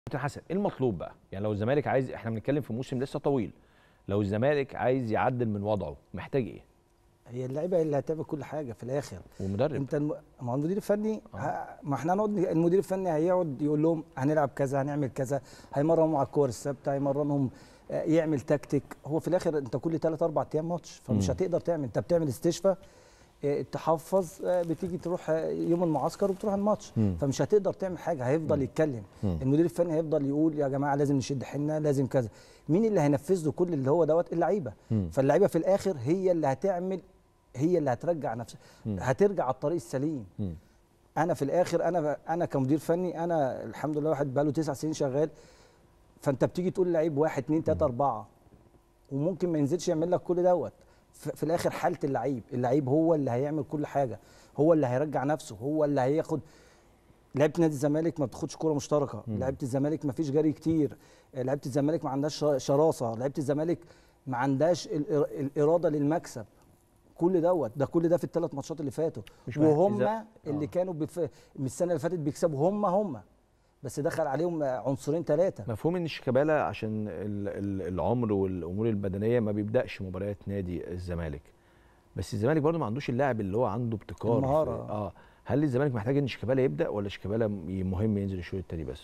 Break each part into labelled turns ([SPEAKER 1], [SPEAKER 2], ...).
[SPEAKER 1] كابتن حسن ايه المطلوب بقى يعني لو الزمالك عايز احنا بنتكلم في موسم لسه طويل لو الزمالك عايز يعدل من وضعه محتاج ايه
[SPEAKER 2] هي اللعيبه هي اللي هتعمل كل حاجه في الاخر
[SPEAKER 1] والمدرب
[SPEAKER 2] انت الم... ما هو المدير الفني
[SPEAKER 1] آه.
[SPEAKER 2] ه- ما احنا هنقعد المدير الفني هيقعد يقول لهم هنلعب كذا هنعمل كذا هيمرنهم على الكور الثابته هيمرنهم آه، يعمل تكتيك هو في الاخر انت كل 3 4 ايام ماتش فمش
[SPEAKER 1] مم.
[SPEAKER 2] هتقدر تعمل انت بتعمل استشفاء آه، تحفظ آه، بتيجي تروح آه، يوم المعسكر وبتروح الماتش
[SPEAKER 1] مم.
[SPEAKER 2] فمش هتقدر تعمل حاجه هيفضل
[SPEAKER 1] مم.
[SPEAKER 2] يتكلم
[SPEAKER 1] مم.
[SPEAKER 2] المدير الفني هيفضل يقول يا جماعه لازم نشد حيلنا لازم كذا مين اللي هينفذ له كل اللي هو دوت اللعيبه
[SPEAKER 1] مم.
[SPEAKER 2] فاللعيبه في الاخر هي اللي هتعمل هي اللي هترجع نفسها
[SPEAKER 1] مم.
[SPEAKER 2] هترجع على الطريق السليم
[SPEAKER 1] مم.
[SPEAKER 2] انا في الاخر انا انا كمدير فني انا الحمد لله واحد بقاله تسع سنين شغال فانت بتيجي تقول لعيب واحد اتنين تلاته اربعه وممكن ما ينزلش يعمل لك كل دوت ف- في الاخر حاله اللعيب اللعيب هو اللي هيعمل كل حاجه هو اللي هيرجع نفسه هو اللي هياخد لعيبه نادي الزمالك ما بتاخدش كوره مشتركه
[SPEAKER 1] مم.
[SPEAKER 2] لعيبه الزمالك ما فيش جري كتير لعيبه الزمالك ما عندهاش ش- شراسه لعيبه الزمالك ما عندهاش الإر- الاراده للمكسب كل دوت ده كل ده في الثلاث ماتشات اللي فاتوا
[SPEAKER 1] مش معنى
[SPEAKER 2] وهم
[SPEAKER 1] إذا-
[SPEAKER 2] اللي
[SPEAKER 1] آه.
[SPEAKER 2] كانوا بف... من السنه اللي فاتت بيكسبوا هم هم بس دخل عليهم عنصرين ثلاثه
[SPEAKER 1] مفهوم ان شيكابالا عشان ال- ال- العمر والامور البدنيه ما بيبداش مباريات نادي الزمالك بس الزمالك برضه ما عندوش اللاعب اللي هو عنده ابتكار في-
[SPEAKER 2] المهارة.
[SPEAKER 1] اه هل الزمالك محتاج ان شيكابالا يبدا ولا شيكابالا مهم ينزل الشوط الثاني بس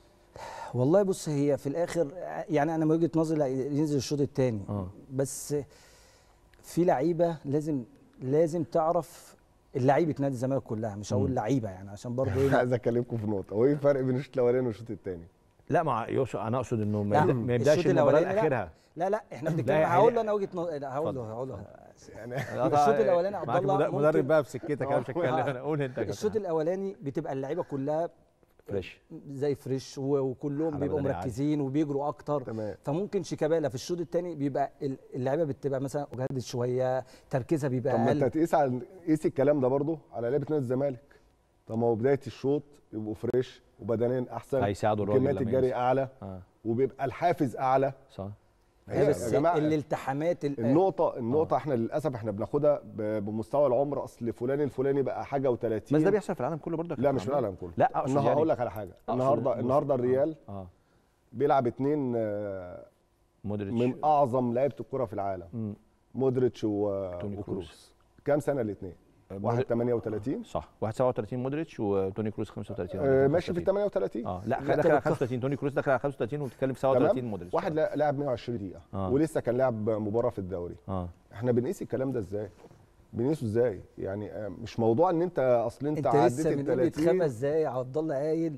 [SPEAKER 2] والله بص هي في الاخر يعني انا من وجهه نظري لا ينزل الشوط الثاني
[SPEAKER 1] اه
[SPEAKER 2] بس في لعيبه لازم لازم تعرف اللعيبه نادي الزمالك كلها مش هقول
[SPEAKER 1] مم.
[SPEAKER 2] لعيبه يعني عشان برضه ايه
[SPEAKER 3] عايز اكلمكم في نقطه هو ايه الفرق بين الشوط الاولاني والشوط الثاني
[SPEAKER 1] لا ما يقصد انا اقصد انه ما
[SPEAKER 2] لا،
[SPEAKER 1] يبدأ- ما يبداش
[SPEAKER 2] الشوط
[SPEAKER 1] المباراه
[SPEAKER 2] الأولاني لا.
[SPEAKER 1] لاخرها
[SPEAKER 2] لا لا احنا بنتكلم
[SPEAKER 1] يعني-
[SPEAKER 2] هقول له انا وجهه نظري لا، هقول له
[SPEAKER 1] اتفضل.
[SPEAKER 2] هقول له
[SPEAKER 3] يعني
[SPEAKER 2] الشوط الاولاني عبد
[SPEAKER 1] معاك
[SPEAKER 2] الله
[SPEAKER 1] مدرب- مدرب
[SPEAKER 2] ممكن-
[SPEAKER 1] بقى في سكتك انا مش هتكلم
[SPEAKER 2] آه.
[SPEAKER 1] انا قول انت يا
[SPEAKER 2] الشوط
[SPEAKER 1] كابتن.
[SPEAKER 2] الاولاني بتبقى اللعيبه كلها
[SPEAKER 1] فريش
[SPEAKER 2] زي فريش و- وكلهم
[SPEAKER 1] على
[SPEAKER 2] بيبقوا
[SPEAKER 1] بدنية عالية.
[SPEAKER 2] مركزين وبيجروا اكتر
[SPEAKER 3] تمام
[SPEAKER 2] فممكن شيكابالا في الشوط الثاني بيبقى ال- اللعيبه بتبقى مثلا اجهدت شويه تركيزها بيبقى
[SPEAKER 3] طب ما انت
[SPEAKER 2] اقل
[SPEAKER 3] تقيس على قيس الكلام ده برضه على لعيبه نادي الزمالك طب ما هو بدايه الشوط يبقوا فريش وبدنيا احسن
[SPEAKER 1] هيساعدوا الراجل
[SPEAKER 3] كميات
[SPEAKER 1] لما
[SPEAKER 3] الجري
[SPEAKER 1] ينزل.
[SPEAKER 3] اعلى
[SPEAKER 1] اه
[SPEAKER 3] وبيبقى الحافز اعلى
[SPEAKER 1] صح
[SPEAKER 3] هي
[SPEAKER 2] بس
[SPEAKER 3] يا جماعه
[SPEAKER 2] الالتحامات ال-
[SPEAKER 3] النقطة النقطة احنا للأسف احنا بناخدها ب- بمستوى العمر أصل فلان الفلاني بقى حاجة و30
[SPEAKER 1] بس ده بيحصل في العالم كله برضه يا
[SPEAKER 3] لا
[SPEAKER 1] كابتن
[SPEAKER 3] مش في
[SPEAKER 1] عمرو.
[SPEAKER 3] العالم كله
[SPEAKER 1] لا اقصد
[SPEAKER 3] النهارده
[SPEAKER 1] يعني
[SPEAKER 3] هقول لك على حاجة
[SPEAKER 1] أقصد
[SPEAKER 3] النهارده
[SPEAKER 1] الموسم.
[SPEAKER 3] النهارده الريال
[SPEAKER 1] اه
[SPEAKER 3] بيلعب اتنين آه،
[SPEAKER 1] مودريتش
[SPEAKER 3] من أعظم لعيبة الكرة في العالم
[SPEAKER 1] مم.
[SPEAKER 3] مودريتش و-
[SPEAKER 1] توني كروس.
[SPEAKER 3] وكروس كام سنة الاثنين؟ واحد 38
[SPEAKER 1] صح واحد 37 مودريتش وتوني كروس 35
[SPEAKER 3] آه، ماشي في ال
[SPEAKER 1] 38.
[SPEAKER 3] 38
[SPEAKER 1] اه لا
[SPEAKER 2] لا،
[SPEAKER 1] دخل على
[SPEAKER 2] طب-
[SPEAKER 1] 35 توني كروس دخل على 35 وبتتكلم في 37
[SPEAKER 3] تمام
[SPEAKER 1] مودريتش
[SPEAKER 3] واحد لا- لعب 120 دقيقة
[SPEAKER 1] آه.
[SPEAKER 3] ولسه كان لاعب مباراة في الدوري
[SPEAKER 1] اه
[SPEAKER 3] احنا بنقيس الكلام ده ازاي؟ بنقيسه ازاي؟ يعني آه، مش موضوع ان انت اصل انت,
[SPEAKER 2] انت
[SPEAKER 3] عديت
[SPEAKER 2] لسه
[SPEAKER 3] ال
[SPEAKER 2] من قيمه
[SPEAKER 3] 30
[SPEAKER 2] خمس دقايق عبد الله قايل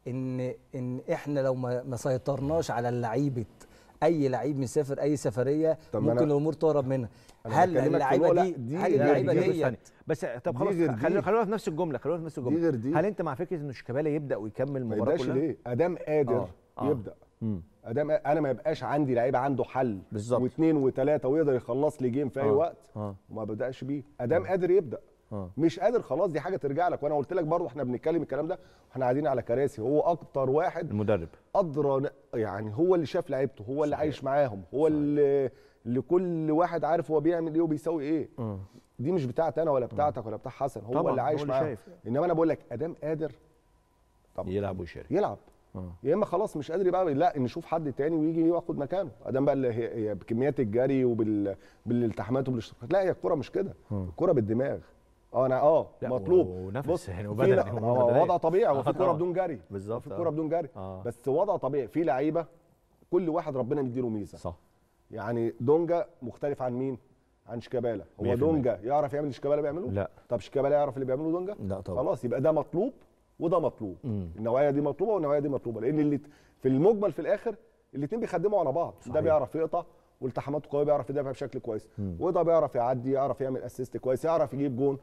[SPEAKER 2] ان ان احنا لو ما ما سيطرناش على اللعيبه اي لعيب مسافر اي سفريه
[SPEAKER 3] طب ما
[SPEAKER 2] ممكن
[SPEAKER 3] أنا-
[SPEAKER 2] الامور تهرب منها
[SPEAKER 3] أنا
[SPEAKER 2] هل
[SPEAKER 3] بكلمك في
[SPEAKER 2] اللعيبه
[SPEAKER 3] نقطة-
[SPEAKER 2] دي,
[SPEAKER 3] دي
[SPEAKER 2] هل
[SPEAKER 3] غير
[SPEAKER 2] اللعيبه
[SPEAKER 3] دي،
[SPEAKER 1] غير
[SPEAKER 2] دي
[SPEAKER 1] ثانية. بس طب
[SPEAKER 3] دي
[SPEAKER 1] خلاص
[SPEAKER 3] غير
[SPEAKER 1] خلينا
[SPEAKER 3] دي.
[SPEAKER 1] خلينا في نفس الجمله خلينا في نفس الجمله
[SPEAKER 3] غير دي.
[SPEAKER 1] هل انت مع فكره ان شيكابالا يبدا ويكمل
[SPEAKER 3] ما
[SPEAKER 1] المباراه
[SPEAKER 3] يبقاش
[SPEAKER 1] كلها
[SPEAKER 3] ليه؟ ادام قادر
[SPEAKER 1] آه، آه.
[SPEAKER 3] يبدا
[SPEAKER 1] مم.
[SPEAKER 3] ادام انا ما يبقاش عندي لعيب عنده حل
[SPEAKER 1] بالظبط.
[SPEAKER 3] واثنين وثلاثه ويقدر يخلص لي جيم في اي
[SPEAKER 1] آه.
[SPEAKER 3] وقت
[SPEAKER 1] اه
[SPEAKER 3] وما بداش بيه ادام قادر يبدا
[SPEAKER 1] اه
[SPEAKER 3] مش قادر خلاص دي حاجه ترجع لك وانا قلت لك برضه احنا بنتكلم الكلام ده واحنا قاعدين على كراسي هو اكتر واحد
[SPEAKER 1] المدرب
[SPEAKER 3] ادرى ن- يعني هو اللي شاف لعيبته هو اللي
[SPEAKER 1] صحيح.
[SPEAKER 3] عايش معاهم هو اللي اللي كل واحد عارف هو بيعمل ايه وبيسوي ايه
[SPEAKER 1] اه
[SPEAKER 3] دي مش بتاعتي انا ولا بتاعتك ولا بتاع حسن هو
[SPEAKER 1] طبعاً،
[SPEAKER 3] اللي
[SPEAKER 1] هو
[SPEAKER 3] عايش
[SPEAKER 1] اللي
[SPEAKER 3] معاهم
[SPEAKER 1] شايف.
[SPEAKER 3] انما انا بقول لك ادام قادر طب
[SPEAKER 1] يلعب ويشارك
[SPEAKER 3] يلعب
[SPEAKER 1] اه
[SPEAKER 3] يا اما خلاص مش قادر يبقى لا نشوف حد تاني ويجي ياخد مكانه ادام بقى اللي هي هي بكميات الجري وبال بالالتحامات وبالاشتراكات لا هي الكوره مش كده
[SPEAKER 1] مم.
[SPEAKER 3] الكوره بالدماغ اه انا اه
[SPEAKER 1] لا،
[SPEAKER 3] مطلوب
[SPEAKER 1] ونفس
[SPEAKER 3] بص
[SPEAKER 1] يعني
[SPEAKER 3] في
[SPEAKER 1] وبدني
[SPEAKER 3] لا-
[SPEAKER 1] ومرونة
[SPEAKER 3] هو
[SPEAKER 1] بدنية.
[SPEAKER 3] وضع طبيعي هو
[SPEAKER 1] آه،
[SPEAKER 3] في كوره
[SPEAKER 1] طبعاً.
[SPEAKER 3] بدون جري
[SPEAKER 1] بالظبط،
[SPEAKER 3] في
[SPEAKER 1] آه.
[SPEAKER 3] كوره بدون جري
[SPEAKER 1] آه.
[SPEAKER 3] بس وضع طبيعي في لعيبه كل واحد ربنا مديله ميزه
[SPEAKER 1] صح
[SPEAKER 3] يعني دونجا مختلف عن مين عن شيكابالا هو
[SPEAKER 1] 100%.
[SPEAKER 3] دونجا يعرف يعمل اللي شيكابالا بيعمله
[SPEAKER 1] لا
[SPEAKER 3] طب شيكابالا يعرف اللي بيعمله دونجا
[SPEAKER 1] لا طبعا
[SPEAKER 3] خلاص يبقى ده مطلوب وده مطلوب
[SPEAKER 1] مم.
[SPEAKER 3] النوعيه دي مطلوبه والنوعيه دي مطلوبه لان اللي في المجمل في الاخر الاثنين بيخدموا على بعض
[SPEAKER 1] صحيح.
[SPEAKER 3] ده بيعرف يقطع والتحاماته قويه بيعرف يدافع بشكل كويس
[SPEAKER 1] مم.
[SPEAKER 3] وده بيعرف يعدي يعرف يعمل اسيست كويس يعرف يجيب جون